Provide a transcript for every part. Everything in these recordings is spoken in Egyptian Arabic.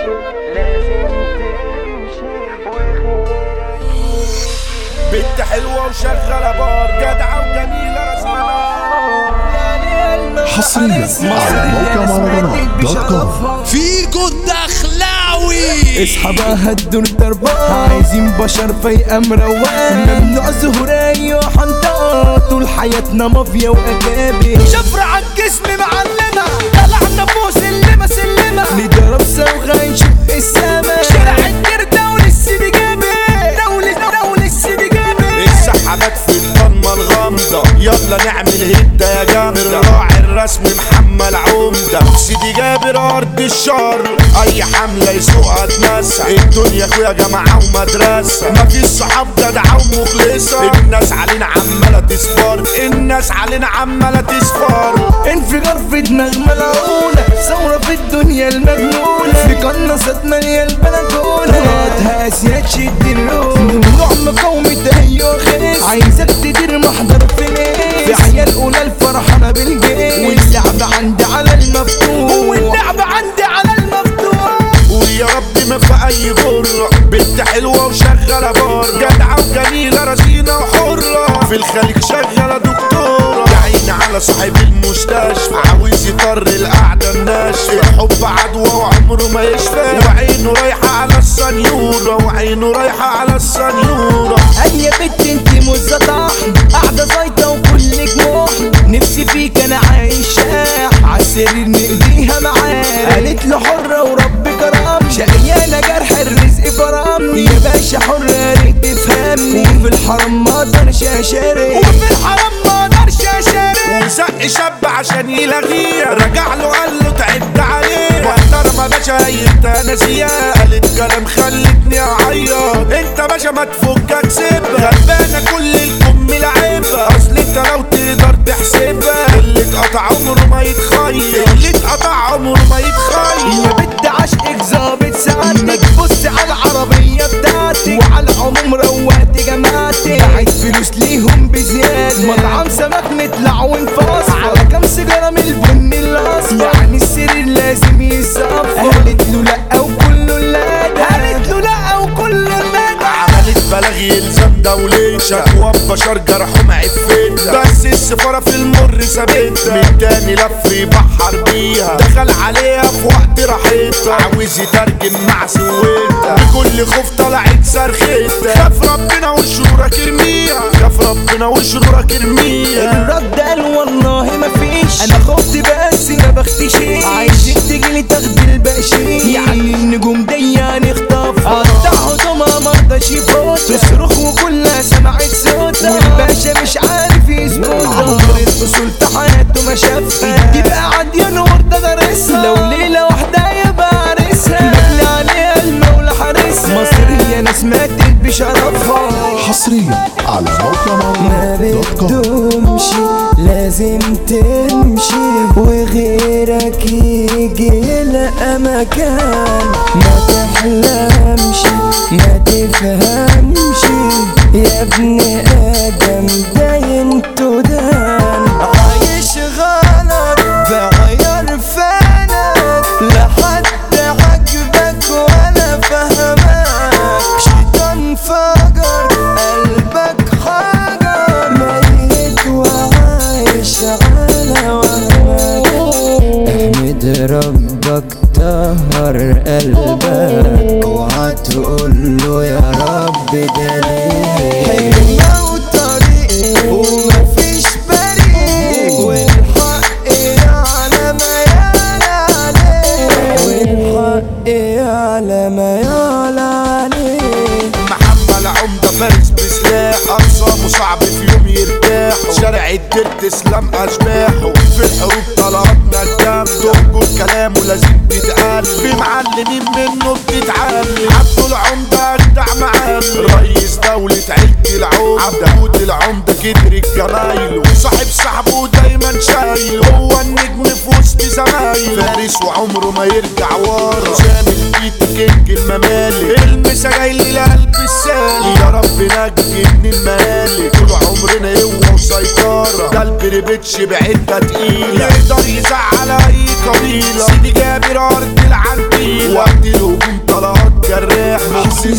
لازم تمشي بنت حلوة وشغالة بار جدعة وجميلة رسمنا حصريا على موقع مهرجانات دوت كوم فيكو الدخلاوي اصحابها هدوا التربات عايزين بشر فايقة مروقة ممنوع زهراء وحنطة طول حياتنا مافيا واكابر شفرة عالجسم معلمة طلعنا فوق سلمة سلمة نضرب صوغة نشوف السما شارع الجردة وللسيدي جابر دولة دولة السيدي جابر السحابات في الضلمة الغامضة يلا نعمل هدة يا جامدة راعي الرسم محمد عمدة سيدي جابر أرض الشر أي حملة يسوقها تنسى الدنيا أخويا جماعة ومدرسة مفيش صحاب جدعة ومخلصة الناس علينا عمالة تصفر الناس علينا عمالة تصفر انفجار في دماغ ملعونة ثورة في الدنيا المجنونة في قناصات مالية البلكونة هاتها اسياد شد الروح ممنوع مقاومة ايوه خيس عايزك تدير محضر في ليس في عيال اولى الفرحانة بالجيش واللعب عندي على المفتوح واللعب عندي على المفتوح ويا رب ما في اي غرة بنت حلوة وشغالة بار جدعة وجميلة رزينة وحرة في الخليج شغالة دكتورة يا عيني على صاحب المستشفى عاوز يطر القعدة الناشفة الحب عدوى وعمره ما يشفى وعينه رايحة على السنيورة وعينه رايحة على السنيورة هيا بنت انت مزة طحن قاعدة زيطة وكلك محن نفسي فيك انا عايش شاح عالسرير نقضيها معاه قالت له حرة ورب كرم شقيانة جرح الرزق فرم يا باشا حرة يا ريت تفهمني وفي الحرم ما اقدرش اشارك وفي الحرم ما اقدرش اشارك وزق شاب عشان يلاغيه رجع له قال له تعبت عليه محترمة باشا انت ناسية قالت كلام خلتني اعيط انت باشا ما تفكك سيبها غلبانة كل الكم لعيبة اصل انت لو تقدر تحسبها اللي اتقطع عمره ما يتخيل اللي اتقطع عمره ما يتخيل يا بنت عشقك ظابط سعادتك بص على العربية بتاعتك وعلى العموم روقت جماعتك بعت فلوس ليهم بزيادة مطعم سمك نطلع ونفاصل على كام سيجارة من البن الأصفر يعني السرير لازم يصفر قالت له لأ وكله لا قالت له لأ وكله لا عملت بلاغ يلزم دولية شكوى بشر جرحهم عفيتها بس السفارة في المر سابتها من تاني لف يبحر بيها دخل عليها في وقت راحتها عاوز يترجم مع سويتها بكل خوف طلعت صرختها خاف ربنا وشرورك ارميها خاف ربنا وشرورك ارميها الرد قال والله مفيش انا خفت بس ما بختشيش عايزك تجيلي تاخدي البقشيش يعني النجوم دي هنخطفها قطع هدومها مرضاش يفوت تصرخ وكلها سمعت صوتها والباشا مش عارف يسكت عمر الفصول في حياته ما شافها تبقى عديان ورده دارسها لو ليله واحده يبقى عرسها مجني عليها المولى حارسها مصريه ناس ماتت بشرفها حصريا على موقع ما مهرجانات دوت كوم بتدومش لازم تمشي وغيرك يجي لقى مكان ما تحلمش ما تفهمش يا ابن ادم داين تدان عايش غلط بغير فانك لحد عجبك ولا فهمك شيطان فجر قلبك حجر ميت وعايش على وهمك احمد ربك طهر قلبك اوعى تقول له يا رب دليل حكمة وطريق ومفيش بريء والحق على ما يعلى عليه والحق على ما يعلى عليه محمد عمدة فارس بسلاح أقسامه صعب في يوم يرتاح شارع الدير تسلم أشباحه في الحروب طلبنا الدم تهجر كلامه لازم تتقال في معلمين منه بتتعلم عبد العمدة أجدع معلم رئيس دولة عيلة العمدة عبود العمدة كتر جمايله صاحب صاحبه دايما شايله هو النجم في وسط زمايله فارس وعمره ما يرجع ورا شامل بيت كينج الممالك المسا جاي للقلب السالي يا رب نجي من المهالك طول عمرنا قوة وسيطرة ده البريبتش بعدة تقيلة يقدر يزعل أي قبيلة سيدي جابر أرض العنتيلة وقت الهجوم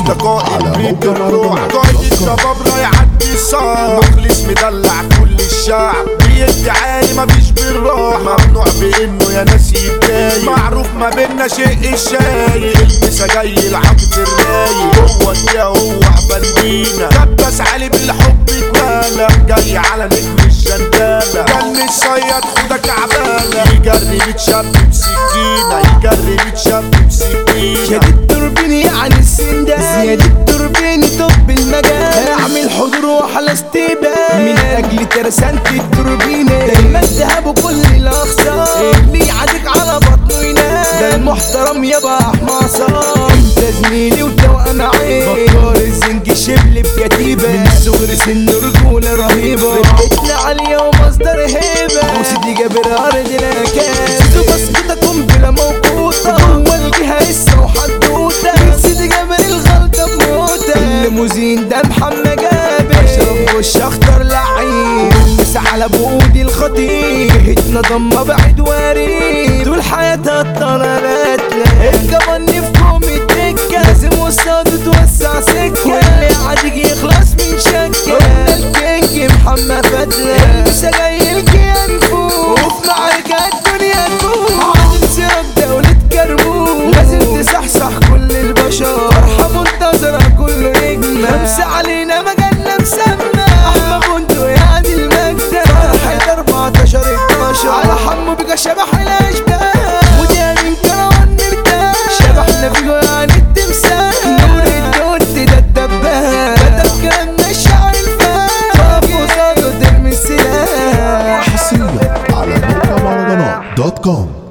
ده قائد على بيت موقع الروح مهرجانات قائد دوت كوم. الشباب رايح عدي الصعب مخلص مدلع كل الشعب بيدي عالي مفيش بالراحة ممنوع بانه يا ناس يتضايق معروف ما بينا شيء الشاي المسا جاي العاطف الرايق هو ده هو بندينا كبس علي بالحب اتمالى جاي على نجم الجندالة كان الصياد خدك عبالة يجري متشاب بسكينة يجري متشاب بسكينة شاد التوربيني عن السندان زياد التوربيني طب المجال اعمل حضور وحلا استبان من اجل ترسانة التوربيني دايما ذهب كل الاخصار اللي يعادك على بطنه ينام ده المحترم يابا احمى صار انت زميلي وتوأم عين بكار الزنج شبل بكتيبة من صغر سن رجولة رهيبة رجلتنا عالية ومصدر هيبة وسيدي جابر ارض الاكاد سيدو بسكتكم بلا موقوتة جوه الجهة لسه وحدوتة سيدي جابر الغلطة بموتة الليموزين ده محمد جابر اشرب وش اخضر لعيب بس على بودي الخطيب هتنا ضمة بعد وريد طول حياتها الطلالات الكبن في كوم الدكة لازم وسط توسع سكة واللي عادي يخلص من شكة قلنا الكينج محمد فتلة لسه جاي الكيان فوق وفي معركة الدنيا تفوق عادل سيرك دولة كرموك لازم تصحصح كل البشر فرحة منتظرة كل نجمة خمسة علينا مجلة مسمى أحمى بندق يا عادل المجد فرحة 14 12 على حمو بقى شبح الأشباه ودي من كروان نرتاح شبحنا فيه يعني التمثال نور الدود ده الدباب كتب كلامنا الشعر الفات طاف وصاده ترمي السلاح حصريا على موقع مهرجانات دوت كوم